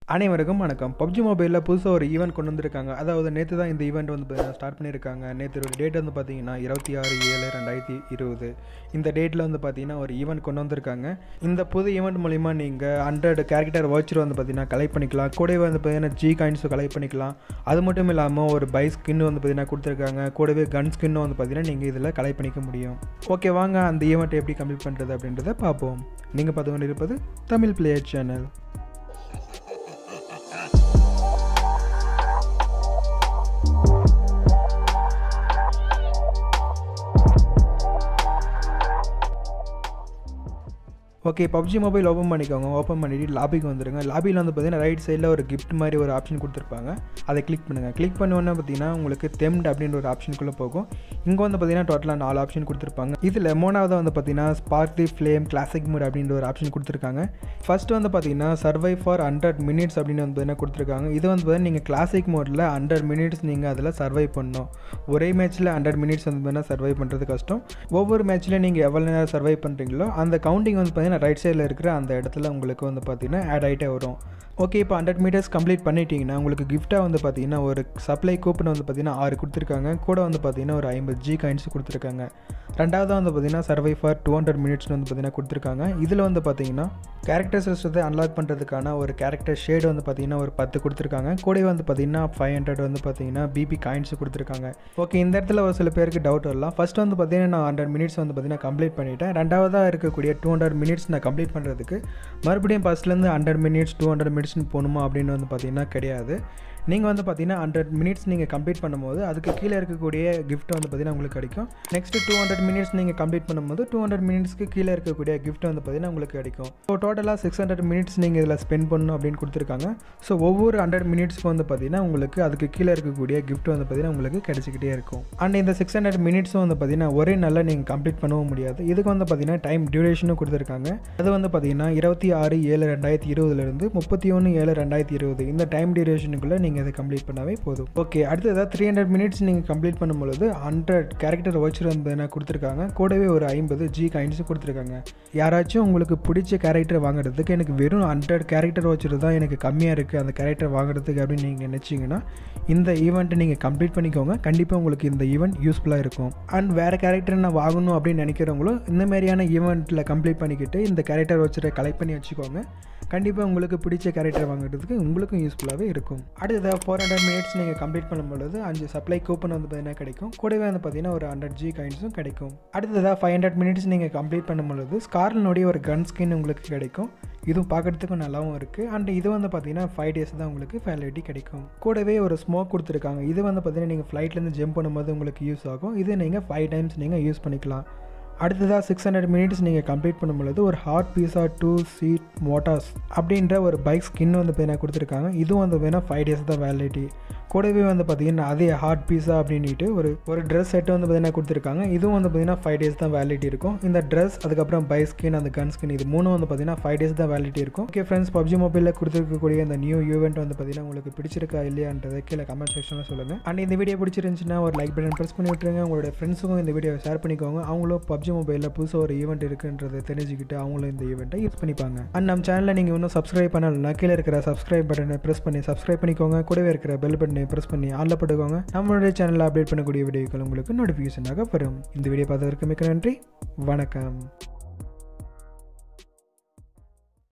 அனைவருக்கும் வணக்கம் பப்ஜி மொபைலில் புதுசாக ஒரு ஈவெண்ட் கொண்டு வந்திருக்காங்க அதாவது நேற்று தான் இந்த ஈவெண்ட் வந்து ஸ்டார்ட் பண்ணியிருக்காங்க நேற்று டேட் வந்து பார்த்தீங்கன்னா இருபத்தி ஆறு ஏழு ரெண்டாயிரத்தி இருபது இந்த டேட்டில் வந்து பார்த்தீங்கன்னா ஒரு ஈவெண்ட் கொண்டு வந்திருக்காங்க இந்த புது ஈவெண்ட் மூலிமா நீங்கள் ஹண்ட்ரட் கேரக்டர் வவுச்சர் வந்து பார்த்தீங்கன்னா கலெக்ட் பண்ணிக்கலாம் கூடவே வந்து பார்த்தீங்கன்னா ஜி காயின்ஸும் கலெக்ட் பண்ணிக்கலாம் அது மட்டும் இல்லாமல் ஒரு பை ஸ்கின் வந்து பார்த்தீங்கன்னா கொடுத்துருக்காங்க கூடவே கன் ஸ்கின்னும் வந்து பார்த்தீங்கன்னா நீங்கள் இதில் கலெக்ட் பண்ணிக்க முடியும் ஓகே வாங்க அந்த ஈவெண்ட் எப்படி கம்ப்ளீட் பண்ணுறது அப்படின்றத பார்ப்போம் நீங்கள் பார்த்து கொண்டு இருப்பது Tamil player channel okay PUBG mobile open பண்ணிக்கோங்க ஓப்பன் பண்ணிவிட்டு லாபிக்கு வந்துடுங்க லாபியில் வந்து பார்த்தீங்கன்னா ரைட் சைடில் ஒரு கிஃப்ட் மாதிரி ஒரு ஆப்ஷன் கொடுத்துருப்பாங்க அதை கிளிக் பண்ணுங்கள் கிளிக் பண்ணோன்னே பார்த்தீங்கன்னா உங்களுக்கு தெம்ட் அப்படின்ற ஒரு ஆப்ஷனுக்குள்ளே போகும் இங்கே வந்து பார்த்தீங்கன்னா டோட்டலாக நாலு ஆப்ஷன் கொடுத்துருப்பாங்க இதில் மூணாவது வந்து பார்த்தீங்கன்னா ஸ்பார்க்லி ஃப்ளேம் கிளாசிக் மூட் அப்படின்ற ஒரு ஆப்ஷன் கொடுத்துருக்காங்க ஃபர்ஸ்ட் வந்து பார்த்தீங்கன்னா சர்வை ஃபார் ஹண்ட்ரட் மினிட்ஸ் அப்படின்னு வந்து பார்த்தீங்கன்னா கொடுத்துருக்காங்க இது வந்து பார்த்தீங்கன்னா நீங்கள் கிளாசிக் மோடில் ஹண்ட்ரட் மினிட்ஸ் நீங்கள் அதில் சர்வை பண்ணணும் ஒரே மேட்ச்சில் ஹண்ட்ரட் மினிட்ஸ் வந்து பார்த்தீங்கன்னா சர்வை பண்ணுறது கஷ்டம் ஒவ்வொரு மேட்ச்லையும் நீங்கள் எவ்வளோ நேரம் சர்வை பண்ணுறீங்களோ அந்த கவுண்டிங் வந்து பார்த்தீங்கன்னா ரைட் சைடில் இருக்கிற அந்த இடத்துல உங்களுக்கு வந்து பார்த்தீங்கன்னா ஆட் ஆகிட்டே வரும் ஓகே இப்போ ஹண்ட்ரட் மீட்டர்ஸ் கம்ப்ளீட் பண்ணிட்டீங்கன்னா உங்களுக்கு கிஃப்ட்டாக வந்து பார்த்தீங்கன்னா ஒரு சப்ளை கூப்பன் வந்து பார்த்தீங்கன்னா ஆறு கொடுத்துருக்காங்க கூட வந்து பார்த்தீங்கன்னா ஒரு ஐம்பது ஜி காயின்ஸ் கொடுத்துருக்காங்க ரெண்டாவது வந்து பார்த்தீங்கன்னா survive for two hundred minutes வந்து பார்த்தீங்கன்னா கொடுத்துருக்காங்க இதில் வந்து பார்த்தீங்கன்னா கேரக்டர் சிஸ்டத்தை அன்லாக் பண்ணுறதுக்கான ஒரு கேரக்டர் ஷேடு வந்து பார்த்தீங்கன்னா ஒரு பத்து கொடுத்துருக்காங்க கூடவே வந்து பார்த்தீங்கன்னா ஃபைவ் ஹண்ட்ரட் வந்து பார்த்தீங்கன்னா பிபி காயின்ஸ் கொடுத்துருக்காங்க ஓகே இந்த இடத்துல ஒரு சில பேருக்கு டவுட் வரலாம் ஃபஸ்ட் வந்து பார்த்தீங்கன்னா நான் ஹண்ட்ரட் மினிட்ஸ் வந்து பார்த்தீங்கன்னா கம்ப்ளீட் பண்ணிட்டேன் ரெண்டாவதாக இருக்கக்கூடிய டூ ஹண்ட்ரட் மினிட்ஸ் நான் கம்ப்ளீட் பண்ணுறதுக்கு மறுபடியும் ஃபஸ்ட்லேருந்து ஹண்ட்ரட் மினிட்ஸ் டூ ஹண்ட்ரட் மினிட்ஸ்னு போகணுமா அப்படின்னு வந்து பார்த்தீங்கன்னா கிடையாது நீங்கள் வந்து பார்த்தீங்கன்னா ஹண்ட்ரட் மினிட்ஸ் நீங்கள் கம்ப்ளீட் பண்ணும்போது அதுக்கு கீழே இருக்கக்கூடிய கிஃப்ட் வந்து பார்த்தீங்கன்னா உங்களுக்கு கிடைக்கும் நெக்ஸ்ட் டூ ஹண்ட்ரட் மினிட்ஸ் நீங்கள் கம்ப்ளீட் பண்ணும்போது டூ ஹண்ட்ரட் மினிட்ஸ்க்கு கீழே இருக்கக்கூடிய கிஃப்ட் வந்து பார்த்தீங்கன்னா உங்களுக்கு கிடைக்கும் ஸோ டோட்டலாக சிக்ஸ் ஹண்ட்ரட் மினிட்ஸ் நீங்கள் இதில் ஸ்பெண்ட் பண்ணணும் அப்படின்னு கொடுத்துருக்காங்க ஸோ ஒவ்வொரு ஹண்ட்ரட் மினிட்ஸ்க்கு வந்து பார்த்தீங்கன்னா உங்களுக்கு அதுக்கு கீழே இருக்கக்கூடிய கிஃப்ட் வந்து பார்த்தீங்கன்னா உங்களுக்கு கிடைச்சிக்கிட்டே இருக்கும் அண்ட் இந்த சிக்ஸ் ஹண்ட்ரட் மினிட்ஸும் வந்து பார்த்தீங்கன்னா ஒரே நாளில் நீங்கள் கம்ப்ளீட் பண்ணவும் முடியாது இதுக்கு வந்து பார்த்தீங்கன்னா டைம் டியூரேஷனும் கொடுத்துருக்காங்க அது வந்து பார்த்தீங்கன்னா இருபத்தி ஆறு ஏழு ரெண்டாயிரத்தி இருபதுலேருந்து முப்பத்தி ஒன்று ஏழு ரெண்டாயிரத்தி இருபது இந்த டைம் டியூரேஷனுக்குள்ளே நீங்கள் இதை கம்ப்ளீட் பண்ணாவே போதும் ஓகே அடுத்ததாக த்ரீ ஹண்ட்ரட் மினிட்ஸ் நீங்கள் கம்ப்ளீட் பண்ணும்பொழுது ஹண்ட்ரட் கேரக்டர் வச்சு வந்து என்ன கொடுத்துருக்காங்க கூடவே ஒரு ஐம்பது ஜி காயின்ஸ் கொடுத்துருக்காங்க யாராச்சும் உங்களுக்கு பிடிச்ச கேரக்டர் வாங்குறதுக்கு எனக்கு வெறும் ஹண்ட்ரட் கேரக்டர் வச்சுட்டு தான் எனக்கு கம்மியாக இருக்குது அந்த கேரக்டர் வாங்குறதுக்கு அப்படின்னு நீங்கள் நினச்சிங்கன்னா இந்த ஈவெண்ட்டை நீங்கள் கம்ப்ளீட் பண்ணிக்கோங்க கண்டிப்பாக உங்களுக்கு இந்த ஈவெண்ட் யூஸ்ஃபுல்லாக இருக்கும் அண்ட் வேறு கேரக்டர் நான் வாங்கணும் அப்படின்னு நினைக்கிறவங்களும் இந்த மாதிரியான ஈவெண்ட்டில் கம்ப்ளீட் பண்ணிக்கிட்டு இந்த கேரக்டர் வச்சுட்டு கலெக்ட் பண்ணி வச்சுக்கோங்க கண்டிப்பாக உங்களுக்கு பிடிச்ச கேரக்டர் வாங்குறதுக்கு உங்களுக்கும் யூஸ்ஃபுல்லாகவே இருக்கும் அடுத்ததாக ஃபோர் ஹண்ட்ரட் மினிட்ஸ் நீங்கள் கம்ப்ளீட் பண்ணும்பொழுது அஞ்சு சப்ளை கூப்பன் வந்து பார்த்தீங்கன்னா கிடைக்கும் கூடவே வந்து பார்த்தீங்கன்னா ஒரு ஹண்ட்ரட் ஜி காயின்ஸும் கிடைக்கும் அடுத்ததாக ஃபைவ் ஹண்ட்ரட் மினிட்ஸ் நீங்கள் கம்ப்ளீட் பண்ணும்பொழுது ஸ்கார்லனுடைய ஒரு கன் ஸ்கின் உங்களுக்கு கிடைக்கும் இதுவும் பார்க்குறதுக்கும் நல்லாவும் இருக்குது அண்ட் இது வந்து பார்த்தீங்கன்னா ஃபைவ் டேஸ் தான் உங்களுக்கு வேலிடிட்டி கிடைக்கும் கூடவே ஒரு ஸ்மோக் கொடுத்துருக்காங்க இது வந்து பார்த்தீங்கன்னா நீங்கள் ஃப்ளைட்லேருந்து ஜம்ப் பண்ணும்போது உங்களுக்கு யூஸ் ஆகும் இது நீங்கள் ஃபைவ் டைம்ஸ் நீங்கள் யூஸ் பண்ணிக்கலாம் அடுத்ததாக சிக்ஸ் ஹண்ட்ரட் மினிட்ஸ் நீங்கள் கம்ப்ளீட் பண்ணும்பொழுது ஒரு hot pizza two seat motors அப்படின்ற ஒரு பைக் ஸ்கின் வந்து பார்த்தீங்கன்னா கொடுத்துருக்காங்க இதுவும் வந்து பார்த்தீங்கன்னா ஃபைவ் டேஸ் தான் வேலிடிட்டி கூடவே வந்து பார்த்தீங்கன்னா அதே ஹாட் பீஸா அப்படின்ட்டு ஒரு ஒரு ட்ரெஸ் செட்டு வந்து பார்த்தீங்கன்னா கொடுத்துருக்காங்க இதுவும் வந்து பார்த்தீங்கன்னா ஃபைவ் டேஸ் தான் வேலிடிட்டி இருக்கும் இந்த ட்ரெஸ் அதுக்கப்புறம் பைக் ஸ்கின் அந்த கன் ஸ்கின் இது மூணும் வந்து பார்த்தீங்கன்னா ஃபைவ் டேஸ் தான் வேலிடிட்டி இருக்கும் ஓகே ஃப்ரெண்ட்ஸ் பப்ஜி மொபைலில் கொடுத்துருக்கக்கூடிய இந்த நியூ ஈவெண்ட் வந்து பார்த்தீங்கன்னா உங்களுக்கு பிடிச்சிருக்கா இல்லையான்றதை கீழே கமெண்ட் செக்ஷனில் சொல்லுங்கள் அண்ட் இந்த வீடியோ பிடிச்சிருந்துச்சுன்னா ஒரு லைக் பட்டன் ப்ரெஸ் பண்ணி விட்டுருங்க உங்களோட ஃப்ரெண்ட்ஸுக்கும் இந்த வீடியோ ஷேர் பண்ணிக்கோங்க அவங்களும் பப்ஜி மொபைலில் புதுசாக ஒரு ஈவெண்ட் இருக்குன்றதை தெரிஞ்சுக்கிட்டு அவங்களும் இந்த ஈவெண்ட்டை யூஸ் பண்ணிப்பாங்க அண்ட் நம்ம சேனலில் நீங்கள் இன்னும் சப்ஸ்கிரைப் பண்ணலன்னா கீழே இருக்கிற சப்ஸ்கிரைப் பட்டனை ப்ரெஸ் பண்ணி சப்ஸ்கிரைப் பண்ணிக்கோங்க கூடவே இருக்கிற பெல் பட்டனை ப்ரெஸ் பண்ணி ஆளில் போட்டுக்கோங்க நம்மளுடைய சேனலில் அப்டேட் பண்ணக்கூடிய வீடியோக்கள் உங்களுக்கு நோட்டிஃபிகேஷனாக வரும் இந்த வீடியோ பார்த்ததற்கு மிக்க நன்றி வணக்கம்